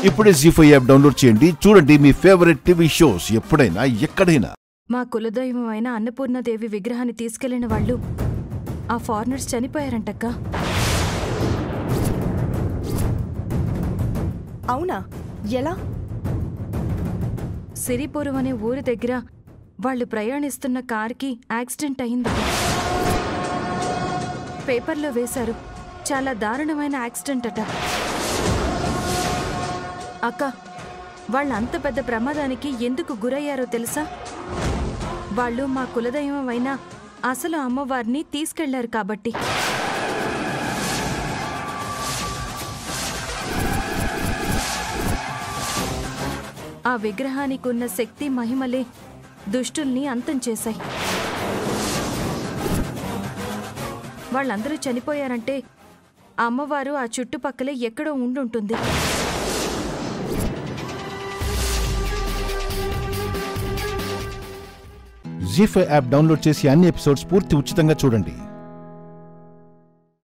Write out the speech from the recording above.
ఇప్పుడే G five app download చేయండి చూడండి మీ ఫేవరెట్ టీవీ షోస్ ఎప్పుడైనా ఎక్కడైనా మా కులదైవం అయిన అన్నపూర్ణాదేవి విగ్రహాన్ని తీసుకెళ్లిన వాళ్ళు ఆ ఫారినర్స్ చనిపోయారంటక్క అవునా ఎలా సిరిపురం అనే ఊరి దగ్గర వాళ్ళు ప్రయాణిస్తున్న కార్కి యాక్సిడెంట్ అయింది పేపర్లో వేశారు చాలా దారుణమైన యాక్సిడెంట్ అట అక్క వాళ్ళు అంత పెద్ద ప్రమాదానికి ఎందుకు గురయ్యారో తెలుసా వాళ్ళు మా కులదైవం అయిన అసలు అమ్మవారిని తీసుకెళ్లారు కాబట్టి ఆ విగ్రహానికి ఉన్న శక్తి మహిమలే దుష్టుల్ని అంతం చేశాయి వాళ్ళందరూ చనిపోయారంటే అమ్మవారు ఆ చుట్టుపక్కలే ఎక్కడో ఉండుంటుంది జీ ఫైవ్ యాప్ డౌన్లోడ్ చేసి అన్ని ఎపిసోడ్స్ పూర్తి ఉచితంగా చూడండి